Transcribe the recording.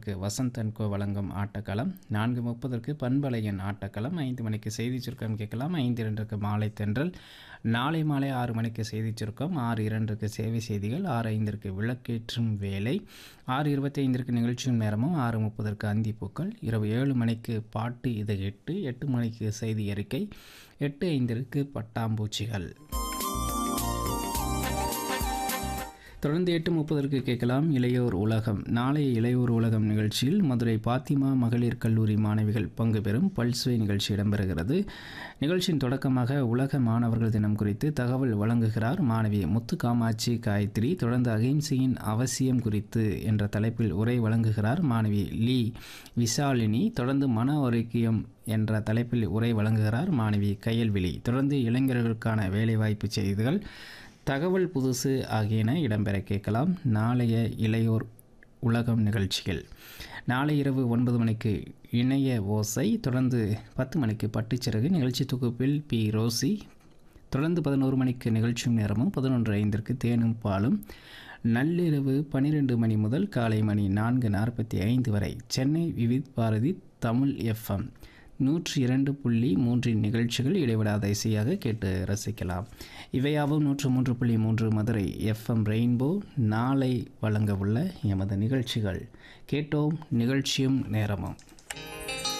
பதினொன்றுக்கு வசந்த் அண்ட் கோ வழங்கும் ஆட்டக்களம் நான்கு முப்பதற்கு பண்பலையன் ஆட்டக்களம் ஐந்து மணிக்கு செய்தி சுருக்கம் கேட்கலாம் ஐந்து இரண்டுக்கு மாலை தென்றல் நாளை மாலை ஆறு மணிக்கு செய்தி சுருக்கம் ஆறு இரண்டுக்கு சேவை செய்திகள் ஆறு ஐந்திற்கு விளக்கேற்றும் வேலை ஆறு இருபத்தி ஐந்திற்கு நிகழ்ச்சியும் நேரமும் ஆறு முப்பதற்கு அந்திப்பூக்கள் இரவு ஏழு மணிக்கு பாட்டு இது எட்டு எட்டு மணிக்கு செய்தி அறிக்கை எட்டு ஐந்திற்கு பட்டாம்பூச்சிகள் தொடர்ந்து எட்டு முப்பதற்கு கேட்கலாம் இளையோர் உலகம் நாளைய இளையோர் உலகம் நிகழ்ச்சியில் மதுரை பாத்திமா மகளிர் கல்லூரி மாணவிகள் பங்கு பெறும் பல்சுவை நிகழ்ச்சி இடம்பெறுகிறது நிகழ்ச்சியின் தொடக்கமாக உலக மாணவர்கள் தினம் குறித்து தகவல் வழங்குகிறார் மாணவி முத்து காமாட்சி காயத்ரி தொடர்ந்து அகிம்சையின் அவசியம் குறித்து என்ற தலைப்பில் உரை வழங்குகிறார் மாணவி லீ விசாலினி தொடர்ந்து மன ஆரோக்கியம் என்ற தலைப்பில் உரை வழங்குகிறார் மாணவி கயல்விழி தொடர்ந்து இளைஞர்களுக்கான வேலைவாய்ப்பு செய்திகள் தகவல் புதுசு ஆகியன இடம்பெற கேட்கலாம் நாளைய இளையோர் உலகம் நிகழ்ச்சியில் நாளை இரவு ஒன்பது மணிக்கு இணைய ஓசை தொடர்ந்து பத்து மணிக்கு பட்டுச்சிறகு நிகழ்ச்சி தொகுப்பில் பி ரோசி தொடர்ந்து பதினோரு மணிக்கு நிகழ்ச்சியும் நேரமும் பதினொன்று ஐந்திற்கு தேனும் பாலும் நள்ளிரவு பன்னிரெண்டு மணி முதல் காலை மணி நான்கு நாற்பத்தி ஐந்து வரை சென்னை விவித் பாரதி தமிழ் எஃப்எம் நூற்றி இரண்டு புள்ளி மூன்றின் நிகழ்ச்சிகள் இடைவிடாத இசையாக கேட்டு ரசிக்கலாம் இவையாவும் நூற்று மூன்று புள்ளி மூன்று மதுரை எஃப்எம் ரெயின்போ நாளை வழங்க உள்ள எமது நிகழ்ச்சிகள் கேட்டோம் நிகழ்ச்சியும் நேரமும்